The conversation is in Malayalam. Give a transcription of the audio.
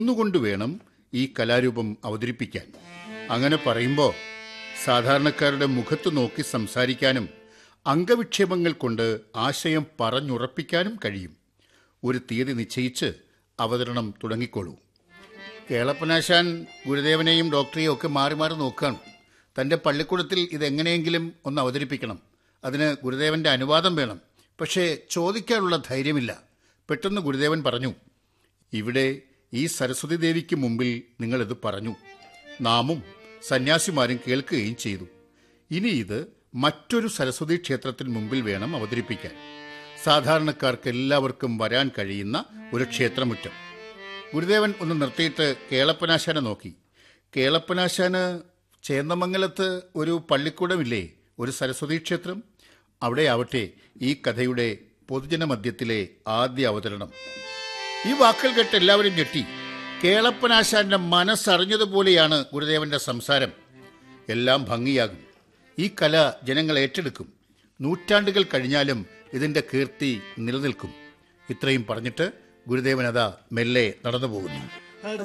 ഒന്നുകൊണ്ട് വേണം ഈ കലാരൂപം അവതരിപ്പിക്കാൻ അങ്ങനെ പറയുമ്പോൾ സാധാരണക്കാരുടെ മുഖത്ത് നോക്കി സംസാരിക്കാനും അംഗവിക്ഷേപങ്ങൾ കൊണ്ട് ആശയം പറഞ്ഞുറപ്പിക്കാനും കഴിയും ഒരു തീയതി നിശ്ചയിച്ച് അവതരണം തുടങ്ങിക്കോളൂ കേളപ്പനാശാൻ ഗുരുദേവനെയും ഡോക്ടറെയും ഒക്കെ മാറി മാറി നോക്കുകയാണ് തൻ്റെ പള്ളിക്കൂടത്തിൽ ഇതെങ്ങനെയെങ്കിലും ഒന്ന് അവതരിപ്പിക്കണം അതിന് ഗുരുദേവന്റെ അനുവാദം വേണം പക്ഷേ ചോദിക്കാനുള്ള ധൈര്യമില്ല പെട്ടെന്ന് ഗുരുദേവൻ പറഞ്ഞു ഇവിടെ ഈ സരസ്വതി ദേവിക്ക് മുമ്പിൽ നിങ്ങളിത് പറഞ്ഞു നാമും സന്യാസിമാരും കേൾക്കുകയും ചെയ്തു ഇനി ഇത് മറ്റൊരു സരസ്വതി ക്ഷേത്രത്തിന് മുമ്പിൽ വേണം അവതരിപ്പിക്കാൻ സാധാരണക്കാർക്ക് എല്ലാവർക്കും വരാൻ കഴിയുന്ന ഒരു ക്ഷേത്രമുറ്റം ഗുരുദേവൻ ഒന്ന് നിർത്തിയിട്ട് കേളപ്പനാശാനെ നോക്കി കേളപ്പനാശാന് ചേന്നമംഗലത്ത് ഒരു പള്ളിക്കൂടമില്ലേ ഒരു സരസ്വതി ക്ഷേത്രം അവിടെയാവട്ടെ ഈ കഥയുടെ പൊതുജന മധ്യത്തിലെ ആദ്യ അവതരണം ഈ വാക്കുകൾ കേട്ട് എല്ലാവരും ഞെട്ടി കേളപ്പനാശാന്റെ മനസ്സറിഞ്ഞതുപോലെയാണ് ഗുരുദേവന്റെ സംസാരം എല്ലാം ഭംഗിയാകും ഈ കല ജനങ്ങൾ ഏറ്റെടുക്കും നൂറ്റാണ്ടുകൾ കഴിഞ്ഞാലും ഇതിന്റെ കീർത്തി നിലനിൽക്കും ഇത്രയും പറഞ്ഞിട്ട് ഗുരുദേവൻ അതാ മെല്ലെ നടന്നു പോകുന്നു